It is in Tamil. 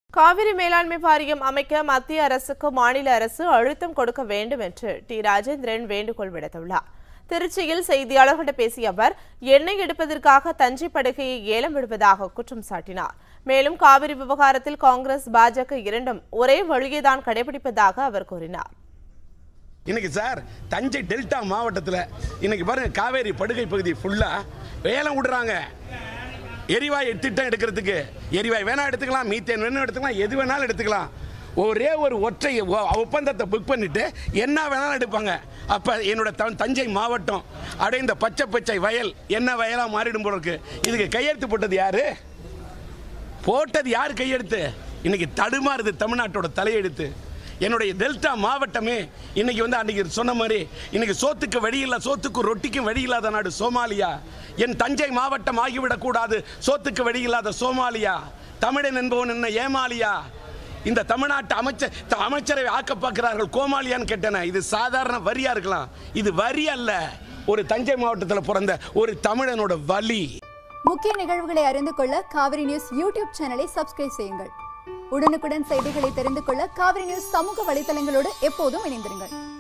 காவிரி மேலாண்மை வாரியம் அமைக்க மத்திய அரசுக்கு மாநில அரசு அழுத்தம் கொடுக்க வேண்டும் என்று டி ராஜேந்திரன் வேண்டுகோள் விடுத்துள்ளார் திருச்சியில் செய்தியாளர்களிடம் பேசிய அவர் எண்ணெய் எடுப்பதற்காக தஞ்சை படுகையை ஏலம் விடுவதாக குற்றம் சாட்டினார் மேலும் காவிரி விவகாரத்தில் காங்கிரஸ் பாஜக இரண்டும் ஒரே வழியைதான் கடைபிடிப்பதாக அவர் கூறினார் இன்னைக்கு சார் தஞ்சை டெல்டா மாவட்டத்தில் இன்னைக்கு பாருங்க காவேரி படுகை பகுதி ஃபுல்லா வேலம் விடுறாங்க எரிவாயு திட்டம் எடுக்கிறதுக்கு எரிவாயு வேணா எடுத்துக்கலாம் மீத்தேன் வேணும் எடுத்துக்கலாம் எது வேணாலும் எடுத்துக்கலாம் ஒரே ஒரு ஒற்றை ஒ- ஒப்பந்தத்தை புக் பண்ணிட்டு என்ன வேணாலும் எடுப்பாங்க அப்ப என்னோட த- தஞ்சை மாவட்டம் அப்படியே இந்த பச்சை பச்சை வயல் என்ன வயலா மாறிடும் போல இருக்கு இதுக்கு கையெழுத்து போட்டது யாரு போட்டது யார் கையெழுத்து இன்னைக்கு தடுமாறுது தமிழ்நாட்டோட தலையெழுத்து என்னுடைய டெல்டா மாவட்டமே இன்னைக்கு வந்து அன்னைக்கு சொன்ன மாதிரி இன்னைக்கு சோத்துக்கு வழி இல்ல சோத்துக்கு ரொட்டிக்கும் வழி இல்லாத நாடு சோமாலியா என் தஞ்சை மாவட்டம் ஆகிவிடக் கூடாது சோத்துக்கு வழி இல்லாத சோமாலியா தமிழன் என்பவன் என்ன ஏமாலியா இந்த தமிழ்நாட்டு அமைச்சர் த- அமைச்சரை ஆக்க பார்க்கிறார்கள் கோமாளியான்னு கேட்டேன் இது சாதாரண வரியா இருக்கலாம் இது வரி அல்ல ஒரு தஞ்சை மாவட்டத்தில் பிறந்த ஒரு தமிழனோட வலி முக்கிய நிகழ்வுகளை அறிந்து கொள்ள காவிரி நியூஸ் யூடியூப் சேனலை சப்ஸ்கிரைப் செய்யுங்கள் உடனுக்குடன் செய்திகளை தெரிந்து கொள்ள காவிரி நியூஸ் சமூக வலைதளங்களோடு எப்போதும் இணைந்திருங்கள்